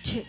ఛీ.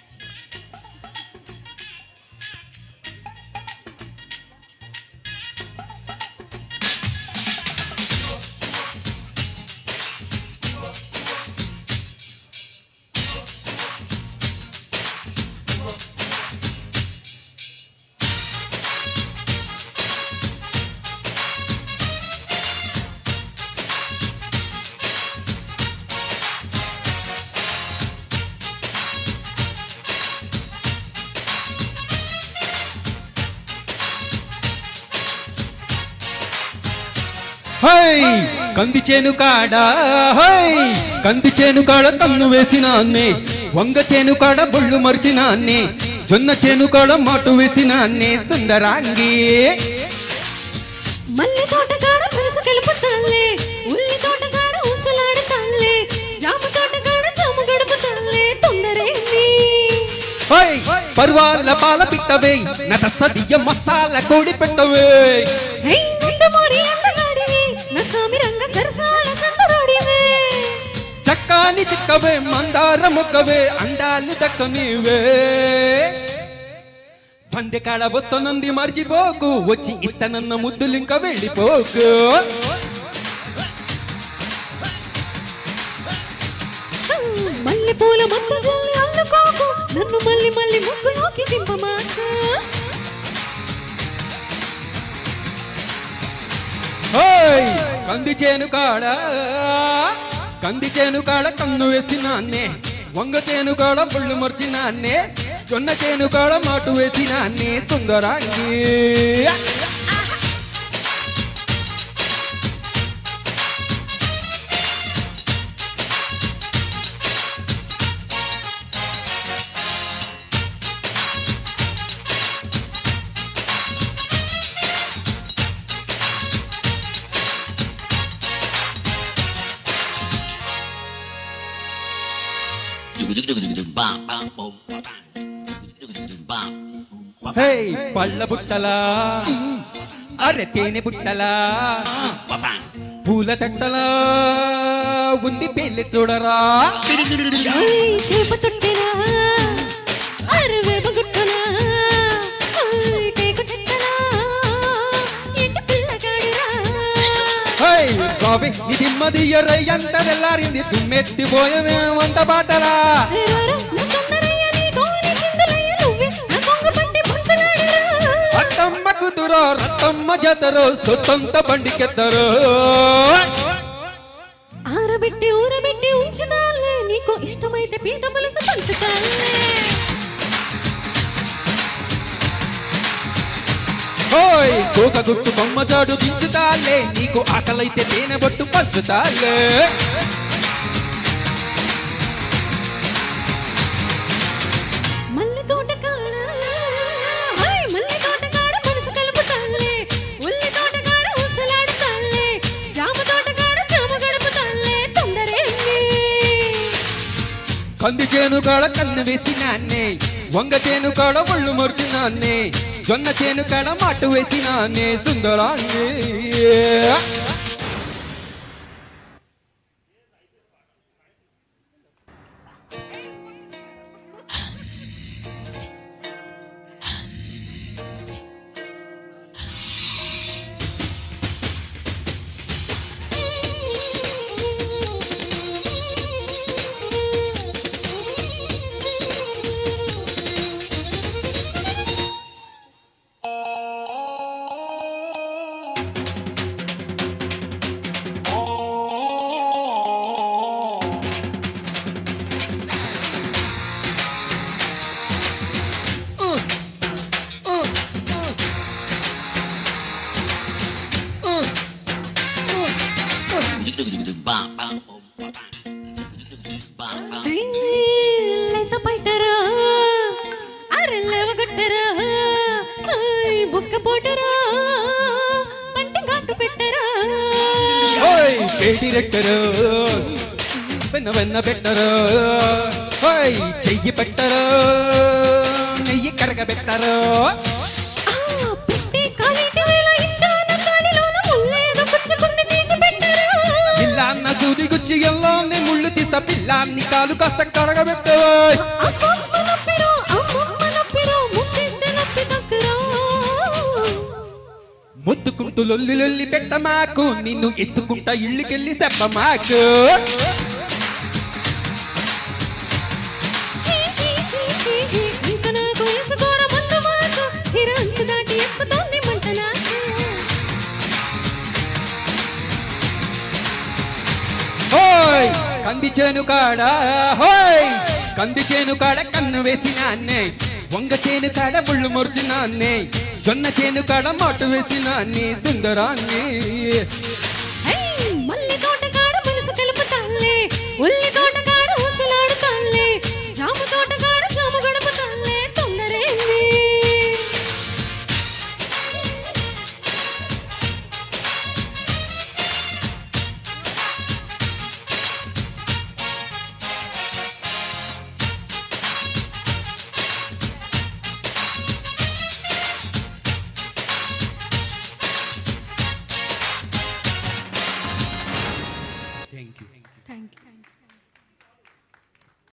హై కంది చేను కాడ హై కంది చేను కాడ కన్ను వేసినాన్నే వంగ చేను కాడ బొళ్ళు మరిచినాన్నే జొన్న చేను కాడ మాటు వేసినాన్నే సుందరాంగి మల్లె తోటగాడ మనసు కలుపుతాలే ఉల్లి తోటగాడ ఊసలాడతాలే జామ తోటగాడ జామ గడుపుతాలే తొందరేమి హై పర్వాల పాల పిట్టవే నట సదియ మసాల కోడి పెట్టవే హై నందమూరి అందగాడివి నా సామి రంగ సరసాల సందరోడివే చక్కాని చిక్కవే మందార ముక్కవే అందాలు దక్కనివే సంధ్యకాడ వస్తనంది మర్చిపోకు వచ్చి ఇస్తానన్న ముద్దులు ఇంకా వెళ్ళిపోకు మల్లె పూల మత్తు జల్లి అల్లుకోకు నన్ను మళ్ళీ మళ్ళీ ముగ్గులోకి దింపమాక హోయ్ కంది చేను కాడ కంది చేను కాడ కన్ను వేసినాన్నే వంగ చేను కాడ పుళ్ళు మర్చినాన్నే జొన్న చేను కాడ మాటు వేసినాన్నే సుందరాంగి హే పళ్ళ బుట్టలా అరే తేనె బుట్టలా పూల తట్టలా ఉంది పెళ్లి చూడరా ఓయ్ చేప చుట్టెలా అరవేప గుట్టలా ఓయ్ టేకు చెట్టలా ఇంటి పిల్లగాడిరా హే బాబీ ఇది మదియర ఎంత తెల్లారింది తుమ్మెత్తి పోయవే వంట బాటరా రారా, నా తొందరయ్య నీ గోని చిందులయ్య నువ్వే నా కొంగ పట్టి బుట్టలాడిరా అత్తమ్మ కుదురో రత్తమ్మ జతరో సొత్తంత బండికెత్తరో ఆరబెట్టి ఊరబెట్టి ఉంచుతాలే నీకు ఇష్టమైతే పీత పులుసు పంచుతాలే హోయ్ కోక గుట్టు బొమ్మ చాడు దించుతాలే నీకు ఆకలైతే తేనె బొట్టు పంచుతాలే మల్లె తోట కాడ హాయ్ మల్లె తోట కాడ మనసు కలుపుతాలే ఉల్లి తోట కాడ ఊసలాడుతాలే జామ తోట కాడ జామ గడుపుతాలే తొందరేంది కంది చేను కాడ కన్ను వేసి నాన్నే వంగ చేను కాడ ఒళ్ళు మర్చి నాన్నే జొన్న చేను కాడ మాటు వేసి నాన్నే సుందరాంగే లేత పైటరా అరే లేవగొట్టరా హాయ్ బుక్క పోటరా పంటి ఘాటు పెట్టరా హోయ్ వేడి రెక్కరు వెన్న వెన్న పెట్టరు హోయ్ చెయ్యి పెట్టరు నెయ్యి కరగబెట్టరు ఆ, పుట్టి కాలిటి వేళ ఇంటాన కాడిలోన ముల్లేదో పుచ్చుకుంది తీసి పెట్టరా పిల్లాన్న సూది గుచ్చి ఎల్లాన్ని ముళ్ళు తీస్తా పిల్లాన్ని కాలు కాస్త కడగబెట్టవోయ్ అబ్బో ఒట్టు లొల్లి లొల్లి పెట్ట మాకు నిన్ను ఎత్తుకుంటా ఇళ్ళకెళ్ళి చెప్ప మాకు ఇంక నాకు వేసుకోర మందు మాకు చిరంచు దాటి ఎక్కుతోంది మంట నాకు హోయ్ కంది చేను కాడ హోయ్ కంది చేను కాడ కన్ను వేసినాన్నే వంగ చేను కాడ ముళ్ళు మొరిచినాన్నే జొన్న చేను కాడ మాటు వేసినాన్ని సుందరాన్ని హై మల్లి తోటకాడ మనసు కలుపుతాలే ఉల్లి తోటకాడ ఊసలాడుతాలే జామ తోటకాడ జామ గడుపుతాలే తొందరేంది థ్యాంక్ యూ థ్యాంక్ యూ